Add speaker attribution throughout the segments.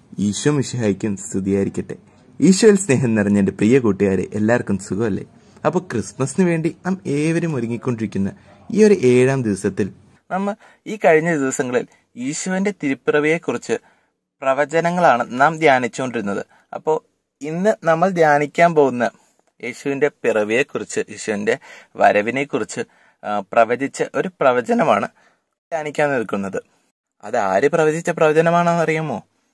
Speaker 1: ഈശോ മിശിഹായ്ക്കും സ്തുതിയായിരിക്കട്ടെ ഈശോയിൽ സ്നേഹം നിറഞ്ഞ എൻ്റെ പ്രിയ കൂട്ടുകാരെ എല്ലാവർക്കും സുഖമല്ലേ അപ്പോൾ ക്രിസ്മസിന് വേണ്ടി നാം ഏവരും ഒരുങ്ങിക്കൊണ്ടിരിക്കുന്ന ഈ ഒരു ഏഴാം ദിവസത്തിൽ
Speaker 2: നമ്മ ഈ കഴിഞ്ഞ ദിവസങ്ങളിൽ ഈശോന്റെ തിരുപ്പിറവിയെക്കുറിച്ച് പ്രവചനങ്ങളാണ് നാം ധ്യാനിച്ചുകൊണ്ടിരുന്നത് അപ്പോൾ ഇന്ന് നമ്മൾ ധ്യാനിക്കാൻ പോകുന്ന യേശുവിന്റെ പിറവിയെക്കുറിച്ച് യേശുവിന്റെ വരവിനെക്കുറിച്ച് ആ, പ്രവചിച്ച ഒരു പ്രവചനമാണ് ധ്യാനിക്കാൻ നിൽക്കുന്നത് അത് ആര് പ്രവചിച്ച പ്രവചനമാണെന്ന് അറിയാമോ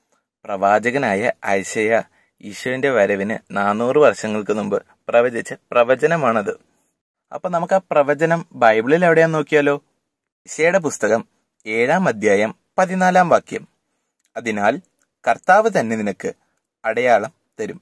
Speaker 2: പ്രവാചകനായ ഐശയ ഈശോന്റെ വരവിന് നാനൂറ് വർഷങ്ങൾക്ക് മുമ്പ് പ്രവചിച്ച പ്രവചനമാണത് അപ്പൊ നമുക്ക് ആ പ്രവചനം ബൈബിളിൽ എവിടെയാന്ന് നോക്കിയാലോ ഇശയുടെ പുസ്തകം ഏഴാം അധ്യായം പതിനാലാം വാക്യം അതിനാൽ കർത്താവ് തന്നെ നിനക്ക് അടയാളം തരും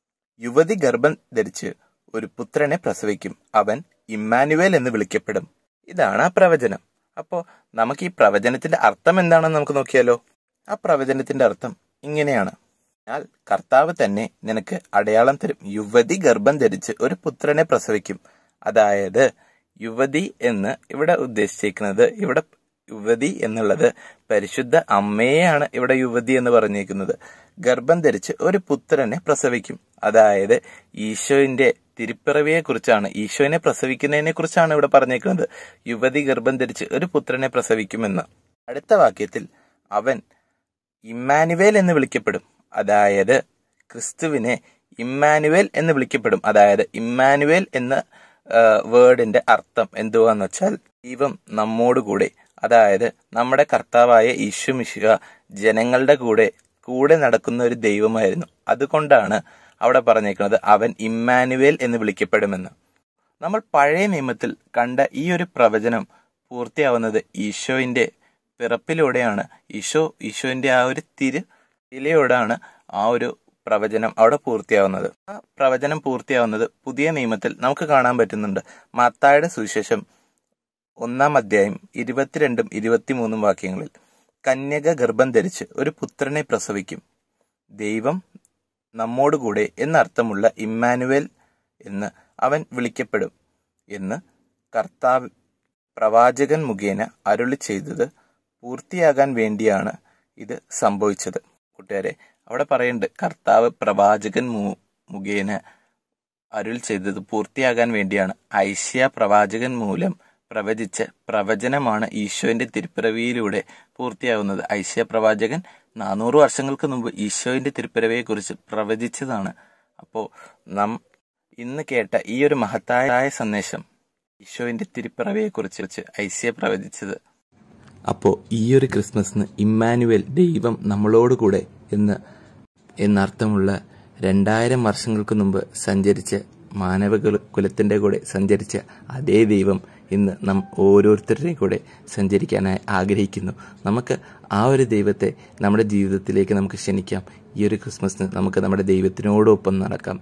Speaker 2: യുവതി ഗർഭം ധരിച്ച് ഒരു പുത്രനെ പ്രസവിക്കും അവൻ ഇമ്മാനുവേൽ എന്ന് വിളിക്കപ്പെടും ഇതാണ് ആ പ്രവചനം അപ്പോ നമുക്ക് ഈ പ്രവചനത്തിന്റെ അർത്ഥം എന്താണെന്ന് നമുക്ക് നോക്കിയാലോ ആ പ്രവചനത്തിന്റെ അർത്ഥം ഇങ്ങനെയാണ് എന്നാൽ കർത്താവ് തന്നെ നിനക്ക് അടയാളം തരും യുവതി ഗർഭം ധരിച്ച് ഒരു പുത്രനെ പ്രസവിക്കും അതായത് യുവതി എന്ന് ഇവിടെ ഉദ്ദേശിച്ചിരിക്കുന്നത് ഇവിടെ യുവതി എന്നുള്ളത് പരിശുദ്ധ അമ്മയെയാണ് ഇവിടെ യുവതി എന്ന് പറഞ്ഞിരിക്കുന്നത് ഗർഭം ധരിച്ച് ഒരു പുത്രനെ പ്രസവിക്കും അതായത് ഈശോന്റെ തിരുപ്പിറവിയെ കുറിച്ചാണ് ഈശോനെ പ്രസവിക്കുന്നതിനെ കുറിച്ചാണ് ഇവിടെ പറഞ്ഞേക്കുന്നത് യുവതി ഗർഭം ധരിച്ച് ഒരു പുത്രനെ പ്രസവിക്കുമെന്ന് അടുത്ത വാക്യത്തിൽ അവൻ ഇമ്മാനുവേൽ എന്ന് വിളിക്കപ്പെടും അതായത് ക്രിസ്തുവിനെ ഇമ്മാനുവേൽ എന്ന് വിളിക്കപ്പെടും അതായത് ഇമ്മാനുവേൽ എന്ന ആ, വേർഡിന്റെ അർത്ഥം എന്തുവാന്ന് വെച്ചാൽ ദൈവം നമ്മോട് കൂടെ അതായത് നമ്മുടെ കർത്താവായ ഈശോ മിശിഹ ജനങ്ങളുടെ കൂടെ കൂടെ നടക്കുന്ന ഒരു ദൈവമായിരുന്നു അതുകൊണ്ടാണ് അവിടെ പറഞ്ഞേക്കുന്നത് അവൻ ഇമ്മാനുവേൽ എന്ന് വിളിക്കപ്പെടുമെന്ന് നമ്മൾ പഴയ നിയമത്തിൽ കണ്ട ഈ ഒരു പ്രവചനം പൂർത്തിയാവുന്നത് ഈശോയിന്റെ പിറപ്പിലൂടെയാണ് ഈശോ ഈശോന്റെ ആ ഒരു തിരു ഇലയോടാണ് ആ ഒരു പ്രവചനം അവിടെ പൂർത്തിയാവുന്നത് ആ പ്രവചനം പൂർത്തിയാവുന്നത് പുതിയ നിയമത്തിൽ നമുക്ക് കാണാൻ പറ്റുന്നുണ്ട് മാത്തായുടെ സുവിശേഷം ഒന്നാം അധ്യായം ഇരുപത്തിരണ്ടും ഇരുപത്തിമൂന്നും വാക്യങ്ങളിൽ കന്യക ഗർഭം ധരിച്ച് ഒരു പുത്രനെ പ്രസവിക്കും ദൈവം നമ്മോടുകൂടെ എന്നർത്ഥമുള്ള ഇമ്മാനുവേൽ എന്ന് അവൻ വിളിക്കപ്പെടും എന്ന് കർത്താവ് പ്രവാചകൻ മുഖേന അരുളി ചെയ്തത് പൂർത്തിയാകാൻ വേണ്ടിയാണ് ഇത് സംഭവിച്ചത് കൂട്ടുകാരെ അവിടെ പറയുന്നുണ്ട് കർത്താവ് പ്രവാചകൻ മു- മുഖേന അരുൾ ചെയ്തത് പൂർത്തിയാകാൻ വേണ്ടിയാണ് ഐശ്യ പ്രവാചകൻ മൂലം പ്രവചിച്ച പ്രവചനമാണ് ഈശോന്റെ തിരുപ്പിറവിയിലൂടെ പൂർത്തിയാകുന്നത് ഐശ്യ പ്രവാചകൻ നാനൂറ് വർഷങ്ങൾക്ക് മുമ്പ് ഈശോന്റെ തിരുപ്പിറവിയെക്കുറിച്ച് പ്രവചിച്ചതാണ് അപ്പോൾ നാം ഇന്ന് കേട്ട ഈ ഒരു മഹത്തായ സന്ദേശം ഈശോന്റെ തിരുപ്പിറവിയെക്കുറിച്ച് ഐശ്യ പ്രവചിച്ചത്
Speaker 1: അപ്പോൾ ഈ ഒരു ക്രിസ്മസിന് ഇമ്മാനുവേൽ ദൈവം നമ്മളോട് കൂടെ എന്ന് എന്നർത്ഥമുള്ള രണ്ടായിരം വർഷങ്ങൾക്ക് മുമ്പ് സഞ്ചരിച്ച മാനവ കുല- കുലത്തിന്റെ കൂടെ സഞ്ചരിച്ച അതേ ദൈവം ഇന്ന് നാം ഓരോരുത്തരുടെയും കൂടെ സഞ്ചരിക്കാനായി ആഗ്രഹിക്കുന്നു നമുക്ക് ആ ഒരു ദൈവത്തെ നമ്മുടെ ജീവിതത്തിലേക്ക് നമുക്ക് ക്ഷണിക്കാം ഈ ഒരു ക്രിസ്മസിന് നമുക്ക് നമ്മുടെ ദൈവത്തിനോടൊപ്പം നടക്കാം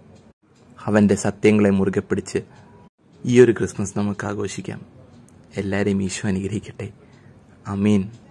Speaker 1: അവന്റെ സത്യങ്ങളെ മുറുകെ പിടിച്ച് ഈ ഒരു ക്രിസ്മസ് നമുക്ക് ആഘോഷിക്കാം എല്ലാവരെയും ഈശോ അനുഗ്രഹിക്കട്ടെ അമീൻ